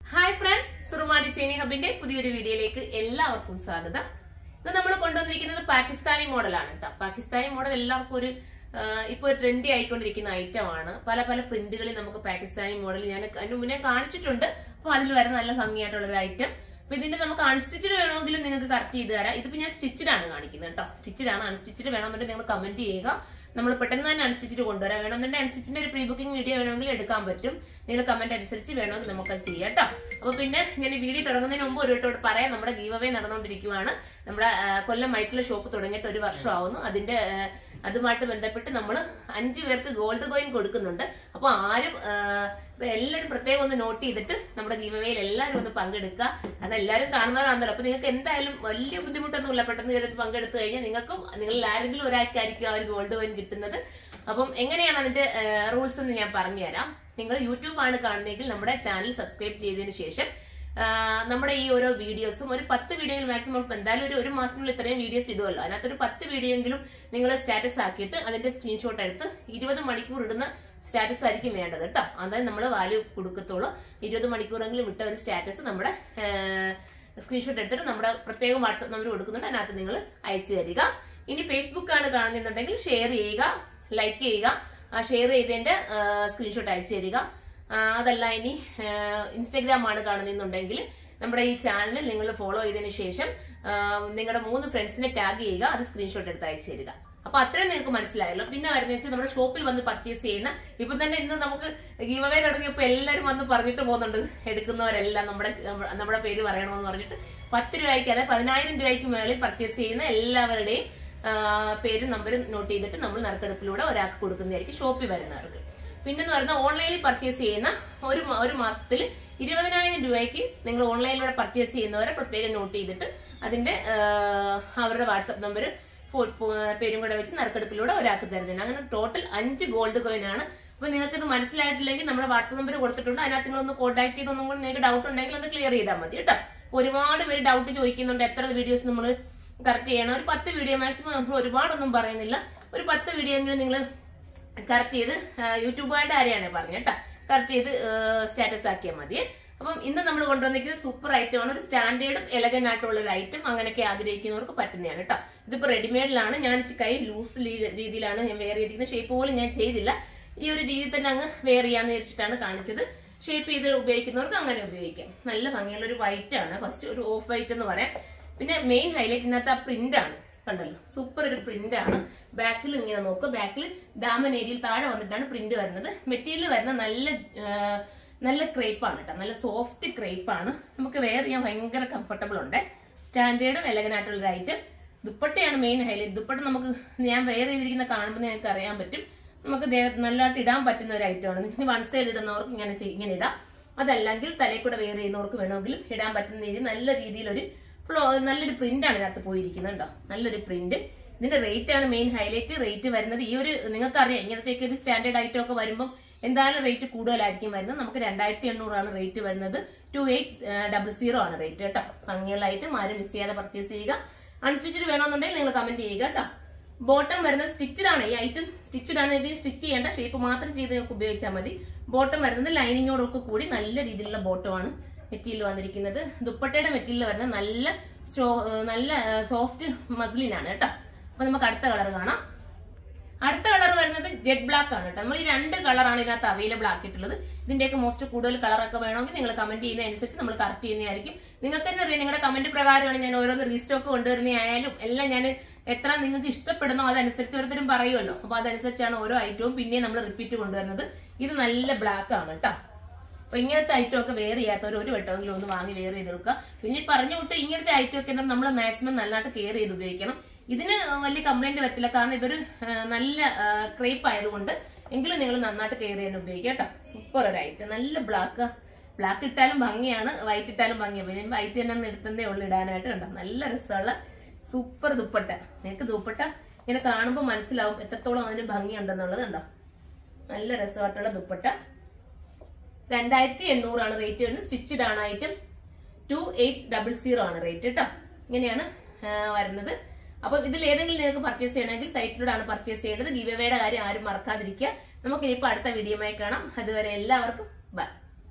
hi friends Suruma designing ഹബിന്റെ പുതിയൊരു വീഡിയോയിലേക്ക് എല്ലാവർക്കും സ്വാഗതം ഇത് നമ്മൾ കൊണ്ടുവന്നിരിക്കുന്നത് പാകിസ്ഥാനി മോഡലാണ് കേട്ടോ പാകിസ്ഥാനി മോഡൽ എല്ലാവർക്കും ഒരു ആ, ഇപ്പൊ ട്രെൻഡി ആയിക്കൊണ്ടിരിക്കുന്ന ഐറ്റം ആണ് പല പല പ്രിന്റുകളിൽ നമുക്ക് പാകിസ്ഥാനി മോഡൽ ഞാൻ അതിന് മുന്നേ കാണിച്ചിട്ടുണ്ട് അപ്പൊ അതിൽ വരുന്ന നല്ല ഭംഗിയായിട്ടുള്ള ഒരു ഐറ്റം അപ്പൊ ഇതിന്റെ നമുക്ക് അൺസ്റ്റിച്ചഡ് വേണമെങ്കിലും നിങ്ങൾക്ക് കറക്റ്റ് ചെയ്ത് തരാം ഇതിപ്പോ ഞാൻ സ്റ്റിച്ചഡ് ആണ് കാണിക്കുന്നത് കേട്ടോ സ്റ്റിച്ചഡ് ആണ് അൺസ്റ്റിച്ചഡ് വേണമെന്നുണ്ടെങ്കിൽ നിങ്ങൾ കമന്റ് ചെയ്യുക നമ്മൾ പെട്ടെന്ന് തന്നെ അൺസ്റ്റിച്ചിട്ട് കൊണ്ടുവരാം വേണമെന്നുണ്ടെങ്കിൽ അൺസ്റ്റിച്ചിന്റെ ഒരു പ്രീ ബുക്കിംഗ് വീഡിയോ വേണമെങ്കിൽ എടുക്കാൻ പറ്റും നിങ്ങൾ കമന്റ് അനുസരിച്ച് വേണമെങ്കിൽ നമുക്കത് ചെയ്യാം കേട്ടോ അപ്പൊ പിന്നെ ഞാൻ ഈ വീഡിയോ തുടങ്ങുന്നതിന് മുമ്പ് ഒരു വട്ടോട് പറയാം നമ്മുടെ ഗീവ് അവേ നടന്നുകൊണ്ടിരിക്കുവാണ് നമ്മുടെ ആ, കൊല്ലം മൈറ്റിലെ ഷോപ്പ് തുടങ്ങിയിട്ട് ഒരു വർഷം ആവുന്നു അതിന്റെ ആ, അതുമായിട്ട് ബന്ധപ്പെട്ട് നമ്മൾ അഞ്ചു പേർക്ക് ഗോൾഡ് കോയിൻ കൊടുക്കുന്നുണ്ട് അപ്പൊ ആരും ആ, ഇപ്പൊ എല്ലാവരും പ്രത്യേകം ഒന്ന് നോട്ട് ചെയ്തിട്ട് നമ്മുടെ ഗീവവേയിൽ എല്ലാവരും ഒന്ന് പങ്കെടുക്കുക കാരണം എല്ലാവരും കാണുന്നവരാണല്ലോ അപ്പൊ നിങ്ങൾക്ക് എന്തായാലും വലിയ ബുദ്ധിമുട്ടൊന്നുമില്ല പെട്ടെന്ന് കയറി പങ്കെടുത്തു കഴിഞ്ഞാൽ നിങ്ങൾക്കും നിങ്ങളിൽ ആരെങ്കിലും ഒരാൾക്കായിരിക്കും ആ ഒരു ഗോൾഡ് കോയിൻ കിട്ടുന്നത് അപ്പം എങ്ങനെയാണ് അതിന്റെ റൂൾസ് എന്ന് ഞാൻ പറഞ്ഞുതരാം നിങ്ങൾ യൂട്യൂബ് ആണ് കാണുന്നതെങ്കിൽ നമ്മുടെ ചാനൽ സബ്സ്ക്രൈബ് ചെയ്തതിനു ശേഷം ആ, നമ്മുടെ ഈ ഓരോ വീഡിയോസും ഒരു പത്ത് വീഡിയോയിൽ മാക്സിമം ഇപ്പൊ എന്തായാലും ഒരു ഒരു മാസത്തിനുള്ളിൽ ഇത്രയും വീഡിയോസ് ഇടുമല്ലോ അതിനകത്തൊരു പത്ത് വീഡിയോയെങ്കിലും നിങ്ങൾ സ്റ്റാറ്റസ് ആക്കിയിട്ട് അതിന്റെ സ്ക്രീൻഷോട്ട് എടുത്ത് ഇരുപത് മണിക്കൂർ ഇടുന്ന സ്റ്റാറ്റസ് ആയിരിക്കും വേണ്ടത് കേട്ടോ അതായത് നമ്മൾ വാല്യൂ കൊടുക്കത്തുള്ളൂ ഇരുപത് മണിക്കൂറെങ്കിലും ഇട്ട ഒരു സ്റ്റാറ്റസ് നമ്മുടെ സ്ക്രീൻഷോട്ട് എടുത്തിട്ട് നമ്മുടെ പ്രത്യേകം വാട്സ്ആപ്പ് നമ്പർ കൊടുക്കുന്നുണ്ട് അതിനകത്ത് നിങ്ങൾ അയച്ചു തരിക ഇനി ഫേസ്ബുക്ക് ആണ് കാണുന്നുണ്ടെങ്കിൽ ഷെയർ ചെയ്യുക ലൈക്ക് ചെയ്യുക ഷെയർ ചെയ്തതിന്റെ സ്ക്രീൻഷോട്ട് അയച്ചു തരിക ആ, അതല്ല ഇനി ഇൻസ്റ്റഗ്രാം ആണ് കാണുന്നുണ്ടെങ്കിൽ നമ്മുടെ ഈ ചാനൽ നിങ്ങൾ ഫോളോ ചെയ്തതിനു ശേഷം ആ, നിങ്ങളുടെ മൂന്ന് ഫ്രണ്ട്സിനെ ടാഗ് ചെയ്യുക അത് സ്ക്രീൻഷോട്ട് എടുത്ത് അയച്ചു തരിക അപ്പൊ അത്രയും നിങ്ങൾക്ക് മനസ്സിലായല്ലോ പിന്നെ വരുന്ന വെച്ചാൽ നമ്മുടെ ഷോപ്പിൽ വന്ന് പർച്ചേസ് ചെയ്യുന്ന ഇപ്പൊ തന്നെ ഇന്ന് നമുക്ക് ഗീവ് അവേ തുടങ്ങിയപ്പോ എല്ലാവരും വന്ന് പറഞ്ഞിട്ട് പോകുന്നുണ്ട് എടുക്കുന്നവരെല്ലാം നമ്മുടെ നമ്മുടെ പേര് പറയണമെന്ന് പറഞ്ഞിട്ട് പത്ത് രൂപയ്ക്ക് അതായത് പതിനായിരം രൂപയ്ക്ക് മേളിൽ പർച്ചേസ് ചെയ്യുന്ന എല്ലാവരുടെയും ആ, പേരും നമ്പരും നോട്ട് ചെയ്തിട്ട് നമ്മൾ നറുക്കെടുപ്പിലൂടെ ഒരാൾക്ക് കൊടുക്കുന്നതായിരിക്കും ഷോപ്പിൽ വരുന്നവർക്ക് പിന്നെന്ന് പറയുന്നത് ഓൺലൈനിൽ പർച്ചേസ് ചെയ്യുന്ന ഒരു മ- ഒരു മാസത്തിൽ ഇരുപതിനായിരം രൂപയ്ക്ക് നിങ്ങൾ ഓൺലൈനിലൂടെ പർച്ചേസ് ചെയ്യുന്നവരെ പ്രത്യേകം നോട്ട് ചെയ്തിട്ട് അതിന്റെ ആ, അവരുടെ വാട്സപ്പ് നമ്പർ പേരും കൂടെ വെച്ച് നറുക്കെടുപ്പിലൂടെ ഒരാൾക്ക് തരുന്നുണ്ട് അങ്ങനെ ടോട്ടൽ അഞ്ച് ഗോൾഡ് കോയിൻ ആണ് അപ്പൊ നിങ്ങൾക്ക് ഇത് മനസ്സിലായിട്ടില്ലെങ്കിൽ നമ്മുടെ വാട്സപ്പ് നമ്പർ കൊടുത്തിട്ടുണ്ട് അതിനകത്ത് നിങ്ങൾ ഒന്ന് കോൺടാക്ട് ചെയ്ത് ഒന്നും കൂടി നിങ്ങൾക്ക് ഡൗട്ട് ഉണ്ടെങ്കിൽ ഒന്ന് ക്ലിയർ ചെയ്താൽ മതി കേട്ടോ അപ്പൊ ഒരുപാട് പേര് ഡൗട്ട് ചോദിക്കുന്നുണ്ട് എത്ര വീഡിയോസ് നമ്മൾ കറക്റ്റ് ചെയ്യണം ഒരു പത്ത് വീഡിയോ മാക്സിമം നമ്മൾ ഒരുപാടൊന്നും പറയുന്നില്ല ഒരു പത്ത് വീഡിയോ എങ്കിലും നിങ്ങൾ കറക്റ്റ് ചെയ്ത് ആ, യൂട്യൂബുകാരുടെ ആരെയാണ് പറഞ്ഞത് കേട്ടോ കറക്റ്റ് ചെയ്ത് സ്റ്റാറ്റസ് ആക്കിയാൽ മതി അപ്പം ഇന്ന് നമ്മൾ കൊണ്ടുവന്നിരിക്കുന്നത് സൂപ്പർ ഐറ്റം ആണ് ഒരു സ്റ്റാൻഡേർഡും എലഗൻ ആയിട്ടുള്ള ഒരു ഐറ്റം അങ്ങനെയൊക്കെ ആഗ്രഹിക്കുന്നവർക്ക് പറ്റുന്നതാണ് കേട്ടോ ഇതിപ്പോ റെഡിമെയ്ഡിലാണ് ഞാൻ ഇച്ചിരി കൈ ലൂസ് രീതിയിലാണ് ഞാൻ വെയർ ചെയ്തിരിക്കുന്നത് ഷേപ്പ് പോലും ഞാൻ ചെയ്തില്ല ഈ ഒരു രീതിയിൽ തന്നെ അങ്ങ് വെയർ ചെയ്യാന്ന് വെച്ചിട്ടാണ് കാണിച്ചത് ഷേപ്പ് ചെയ്ത് ഉപയോഗിക്കുന്നവർക്ക് അങ്ങനെ ഉപയോഗിക്കാം നല്ല ഭംഗിയുള്ള ഒരു വൈറ്റ് ആണ് ഫസ്റ്റ് ഒരു ഓഫ് വൈറ്റ് എന്ന് പറയാം പിന്നെ മെയിൻ ഹൈലൈറ്റ് ഇതിനകത്ത് ആ പ്രിന്റ് ആണ് കണ്ടല്ലോ സൂപ്പർ ഒരു പ്രിന്റ് ആണ് ബാക്കിൽ ഇങ്ങനെ നോക്കുക ബാക്കിൽ ഡാമൻ ഏരിയയിൽ താഴെ വന്നിട്ടാണ് പ്രിന്റ് വരുന്നത് മെറ്റീരിയൽ വരുന്ന നല്ല ആ, നല്ല ക്രേപ്പ് ആണ് കേട്ടോ നല്ല സോഫ്റ്റ് ക്രേപ്പ് ആണ് നമുക്ക് വെയർ ചെയ്യാൻ ഭയങ്കര കംഫർട്ടബിൾ ഉണ്ട് സ്റ്റാൻഡേർഡും എലഗനായിട്ടുള്ള ഒരു ഐറ്റം ദുപ്പട്ടയാണ് മെയിൻ ഹൈലൈറ്റ് ദുപ്പട്ട നമുക്ക് ഞാൻ വെയർ ചെയ്തിരിക്കുന്ന കാണുമ്പോൾ നിങ്ങൾക്ക് അറിയാൻ പറ്റും നമുക്ക് ദേ- നല്ലതായിട്ട് ഇടാൻ പറ്റുന്ന ഒരു ഐറ്റമാണ് ഇനി വൺ സൈഡ് ഇടുന്നവർക്ക് ഇങ്ങനെ ചെയ്- ഇങ്ങനെ ഇടാം അതല്ലെങ്കിൽ തലയിൽ കൂടെ വെയർ ചെയ്യുന്നവർക്ക് വേണമെങ്കിലും ഇടാൻ പറ്റുന്ന രീതിയിൽ നല്ല രീതിയിലൊരു ഫ്ലോ നല്ലൊരു പ്രിന്റ് ആണ് ഇതിനകത്ത് പോയിരിക്കുന്നത് കേട്ടോ നല്ലൊരു പ്രിന്റ് ഇതിന്റെ റേറ്റ് ആണ് മെയിൻ ഹൈലൈറ്റ് റേറ്റ് വരുന്നത് ഈ ഒരു നിങ്ങൾക്ക് അറിയാം ഇങ്ങനത്തേക്ക് ഒരു സ്റ്റാൻഡേർഡ് ഐറ്റം ഒക്കെ വരുമ്പോൾ എന്തായാലും റേറ്റ് കൂടുതലായിരിക്കും വരുന്നത് നമുക്ക് രണ്ടായിരത്തി എണ്ണൂറാണ് റേറ്റ് വരുന്നത് ടു എയ്റ്റ് ഡബിൾ സീറോ ആണ് റേറ്റ് കേട്ടോ ഭംഗിയുള്ള ഐറ്റം ആരും മിസ് ചെയ്യാതെ പർച്ചേസ് ചെയ്യുക അൺസ്റ്റിച്ചഡ് വേണമെന്നുണ്ടെങ്കിൽ നിങ്ങൾ കമന്റ് ചെയ്യുക കേട്ടോ ബോട്ടം വരുന്നത് സ്റ്റിച്ചഡ് ആണ് ഈ ഐറ്റം സ്റ്റിച്ചഡ് ആണ് ഇത് സ്റ്റിച്ച് ചെയ്യേണ്ട ഷേപ്പ് മാത്രം ചെയ്ത് നിങ്ങൾക്ക് ഉപയോഗിച്ചാൽ മതി ബോട്ടം വരുന്നത് ലൈനിങ്ങോടൊക്കെ കൂടി നല്ല രീതിയിലുള്ള ബോട്ടമാണ് മെറ്റീരിയൽ വന്നിരിക്കുന്നത് ദുപ്പട്ടയുടെ മെറ്റീരിയൽ വരുന്നത് നല്ല strong- ഏർ നല്ല സോഫ്റ്റ് മസ്ലിനാണ് കേട്ടോ അപ്പൊ നമുക്ക് അടുത്ത കളർ കാണാം അടുത്ത കളർ വരുന്നത് ജെറ്റ് ബ്ലാക്ക് ആണ് കേട്ടോ നമ്മൾ ഈ രണ്ട് കളറാണ് ഇതിനകത്ത് അവൈലബിൾ ആക്കിയിട്ടുള്ളത് ഇതിന്റെയൊക്കെ മോസ്റ്റ് കൂടുതൽ കളറൊക്കെ വേണമെങ്കിൽ നിങ്ങൾ കമന്റ് ചെയ്യുന്ന അനുസരിച്ച് നമ്മൾ കറക്റ്റ് ചെയ്യുന്നതായിരിക്കും നിങ്ങൾക്ക് തന്നെ അറിയാം നിങ്ങളുടെ കമന്റ് പ്രകാരമാണ് ഞാൻ ഓരോന്ന് റീസ്റ്റോക്ക് കൊണ്ടുവരുന്നതായാലും എല്ലാം ഞാൻ എത്ര നിങ്ങൾക്ക് ഇഷ്ടപ്പെടുന്നോ അതനുസരിച്ച് ഓരോരുത്തരും പറയുമല്ലോ അപ്പൊ അതനുസരിച്ചാണ് ഓരോ ഐറ്റവും പിന്നെ നമ്മൾ റിപ്പീറ്റ് കൊണ്ടുവരുന്നത് ഇത് നല്ല ബ്ലാക്ക് ആണ് കേട്ടോ അപ്പൊ ഇങ്ങനത്തെ ഐറ്റം ഒക്കെ വെയർ ചെയ്യാത്തവർ ഒരു വട്ടമെങ്കിലും ഒന്ന് വാങ്ങി വെയർ ചെയ്തെടുക്കുക പിന്നെ ഈ പറഞ്ഞു വിട്ട് ഇങ്ങനത്തെ ഐറ്റം ഒക്കെ നമ്മൾ മാക്സിമം നല്ലതായിട്ട് കെയർ ചെയ്ത് ഉപയോഗിക്കണം ഇതിന് വലിയ കംപ്ലൈന്റ് വരത്തില്ല കാരണം ഇതൊരു ആ, നല്ല ക്രേപ്പ് ആയതുകൊണ്ട് എങ്കിലും നിങ്ങൾ നന്നായിട്ട് കെയർ ചെയ്യാൻ ഉപയോഗിക്കുക കേട്ടോ സൂപ്പർ ഒരു ഐറ്റം നല്ല ബ്ലാക്ക് ബ്ലാക്ക് ഇട്ടാലും ഭംഗിയാണ് വൈറ്റ് ഇട്ടാലും ഭംഗിയാണ് പിന്നെ വൈറ്റ് തന്നെ ഒന്ന് എടുത്തതേ ഉള്ളു ഇടാനായിട്ട് കണ്ടോ നല്ല രസമുള്ള സൂപ്പർ ദുപ്പട്ട നിങ്ങൾക്ക് ദുപ്പട്ട ഇങ്ങനെ കാണുമ്പോൾ മനസ്സിലാവും എത്രത്തോളം അതിന് ഭംഗിയുണ്ടെന്നുള്ളത് കണ്ടോ നല്ല രസമായിട്ടുള്ള ദുപ്പട്ട രണ്ടായിരത്തി എണ്ണൂറാണ് റേറ്റ് വരുന്നത് സ്റ്റിച്ചഡ് ആണ് item two eight double zero ആണ് റേറ്റ് കേട്ടോ ഇങ്ങനെയാണ് ആ, വരുന്നത് അപ്പം ഇതിൽ ഏതെങ്കിലും നിങ്ങൾക്ക് പർച്ചേസ് ചെയ്യണമെങ്കിൽ സൈറ്റിലൂടെ ആണ് പർച്ചേസ് ചെയ്യേണ്ടത് ഗിവവേയുടെ കാര്യം ആരും മറക്കാതിരിക്കുക നമുക്ക് ഇനിയിപ്പോൾ അടുത്ത വീഡിയോമായി കാണാം അതുവരെ എല്ലാവർക്കും ബൈ